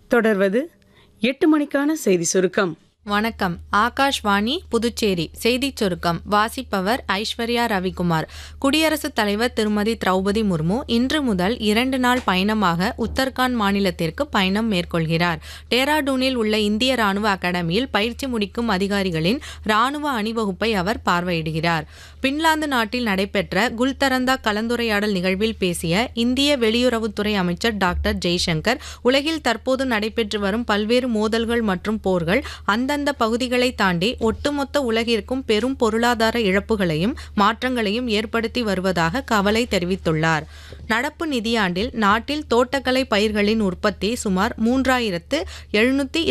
தொடர்வது எட்டு மணிக்கான செய்தி சுருக்கம் வணக்கம் ஆகாஷ்வாணி புதுச்சேரி செய்திச் சுருக்கம் வாசிப்பவர் ஐஸ்வர்யா ரவிக்குமார் குடியரசுத் தலைவர் திருமதி திரௌபதி முர்மு இன்று முதல் இரண்டு நாள் பயணமாக உத்தரகாண்ட் மாநிலத்திற்கு பயணம் மேற்கொள்கிறார் டேராடூனில் உள்ள இந்திய ராணுவ அகாடமியில் பயிற்சி முடிக்கும் அதிகாரிகளின் ராணுவ அணிவகுப்பை அவர் பார்வையிடுகிறார் பின்லாந்து நாட்டில் நடைபெற்ற குல்தரந்தா கலந்துரையாடல் நிகழ்வில் பேசிய இந்திய வெளியுறவுத்துறை அமைச்சர் டாக்டர் ஜெய்சங்கர் உலகில் தற்போது நடைபெற்று வரும் பல்வேறு மோதல்கள் மற்றும் போர்கள் அந்தந்த பகுதிகளை தாண்டி ஒட்டுமொத்த உலகிற்கும் பெரும் பொருளாதார இழப்புகளையும் மாற்றங்களையும் ஏற்படுத்தி வருவதாக கவலை தெரிவித்துள்ளார் நடப்பு நிதியாண்டில் நாட்டில் தோட்டக்கலை பயிர்களின் உற்பத்தி சுமார் மூன்றாயிரத்து எழுநூத்தி